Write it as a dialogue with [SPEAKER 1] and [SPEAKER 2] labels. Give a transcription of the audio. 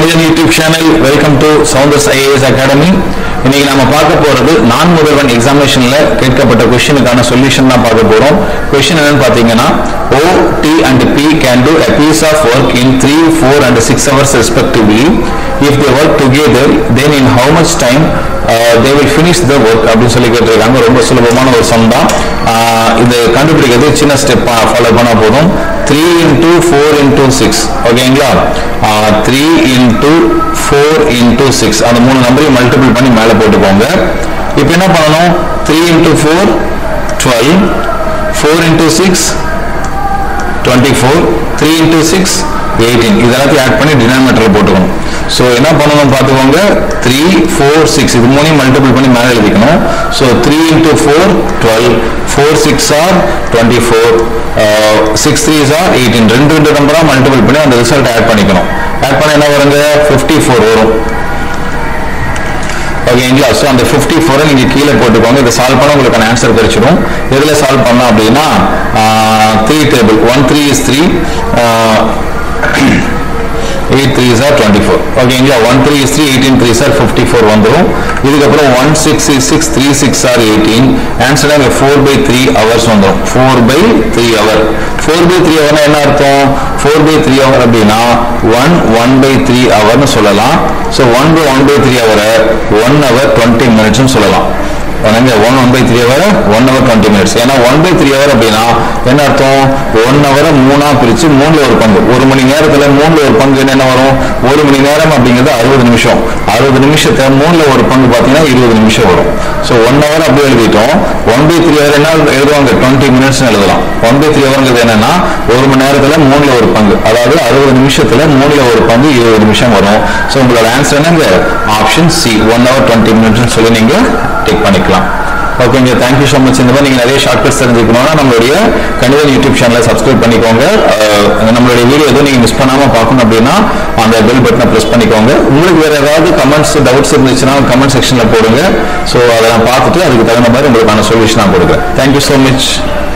[SPEAKER 1] கணிதன் YouTube channel welcome to Soundars IAS academy இன்னைக்கு நாம பார்க்க போறது நான் முதல்வன் எக்ஸாமினேஷன்ல கேட்கப்பட்ட கொஸ்டினுக்கான சொல்யூஷன் தான் பார்க்க போறோம் கொஸ்டின் என்னன்னு பாத்தீங்கன்னா O, T and P can do a piece of work in 3, 4 and 6 hours respectively. If they work together, then in how much time uh, they will finish the work அப்படின்னு சொல்லி கேட்டிருக்காங்க ரொம்ப சுலபமான ஒரு சம் தான் ஆஹ் இது கண்டுபிடிக்கிறது சின்ன ஸ்டெப்பா ஃபாலோ பண்ணா போதும் three into four into six ஓகேங்களா three into four into six அந்த மூணு நம்பரையும் மல்டிபிள் பண்ணி மேலே போட்டுக்கோங்க இப்போ என்ன பண்ணணும் three into four twelve four into six twenty four three into six eighteen இதெல்லாத்தையும் ஆட் பண்ணி டினாமினேட்டர் போட்டுக்கணும் ஸோ என்ன பண்ணணும் பார்த்துக்கோங்க த்ரீ ஃபோர் சிக்ஸ் இது மூணையும் மல்டிபிள் பண்ணி மேலே எழுதிக்கணும் so three into four twelve four six or twenty four six threes or eighteen ரெண்டு ரெண்டு நம்பராக மல்டிபிள் பண்ணி அந்த ரிசல்ட் ஆட் பண்ணிக்கணும் ஆட் பண்ண என்ன வருங்க ஃபிஃப்டி ஃபோர் வரும் ஓகேங்களா ஸோ அந்த ஃபிஃப்டி ஃபோரை நீங்கள் கீழே போட்டுக்கோங்க இதை சால்வ் பண்ண உங்களுக்கான ஆன்சர் கிடைச்சிடும் எதில் சால்வ் பண்ணோம் அப்படின்னா three table one three is three eight three are twenty four ஓகேங்களா one three is three eighteen three are fifty four வந்துடும் இதுக்கப்புறம் one six is six three six or eighteen answer அங்கே four by three hours வந்துடும் four by three hour four by three ஹவர்னா என்ன அர்த்தம் four by three hour அப்படின்னா one one by three ஹவர்னு சொல்லலாம் so one by one by three ஹவரை one hour twenty மினிட்ஸ்னு சொல்லலாம் one one by three hour one hour twenty minutes ஏன்னா one by three hour அப்படின்னா என்ன அர்த்தம் ஒன் ஹவரை மூணா பிரிச்சு மூணுல ஒரு பங்கு ஒரு மணி நேரத்துல மூணுல ஒரு பங்கு என்ன வரும் ஒரு மணி நேரம் அப்படிங்கிறது அறுபது நிமிஷம் அறுபது நிமிஷத்தை மூணுல ஒரு பங்கு பார்த்தீங்கன்னா இருபது நிமிஷம் வரும் ஸோ ஒன் ஹவர் அப்படியே எழுதிட்டோம் ஒன் பை த்ரீ ஹவர் என்ன எழுதுவாங்க டுவெண்ட்டி மினிட்ஸ் எழுதலாம் ஒன் பை த்ரீ ஹவர்ங்கிறது என்னன்னா ஒரு மணி நேரத்துல மூணுல ஒரு பங்கு அதாவது அறுபது நிமிஷத்துல மூணுல ஒரு பங்கு இருபது நிமிஷம் வரும் ஸோ உங்களோட ஆன்சர் என்னங்க option C one hour twenty minutes சொல்லி நீங்க டிக் பண்ணிக்கலாம் ஓகேங்க தேங்க்யூ ஸோ மச் இந்த மாதிரி நீங்கள் நிறைய ஷார்ட்கட்ஸ் தெரிஞ்சுக்கணும்னா நம்மளுடைய கணிதன் யூடியூப் சேனலை சப்ஸ்கிரைப் பண்ணிக்கோங்க அஹ் நம்மளுடைய வீடியோ எதுவும் நீங்கள் மிஸ் பண்ணாமல் பார்க்கணும் அப்படின்னா அந்த பெல் பட்டனை ப்ரெஸ் பண்ணிக்கோங்க உங்களுக்கு வேறு ஏதாவது கமெண்ட்ஸ் டவுட்ஸ் இருந்துச்சுன்னா கமெண்ட் செக்ஷனில் போடுங்க ஸோ அதை நான் பார்த்துட்டு அதுக்கு தகுந்த மாதிரி உங்களுக்கான சொல்யூஷன் நான் கொடுக்குறேன் தேங்க்யூ ஸோ மச்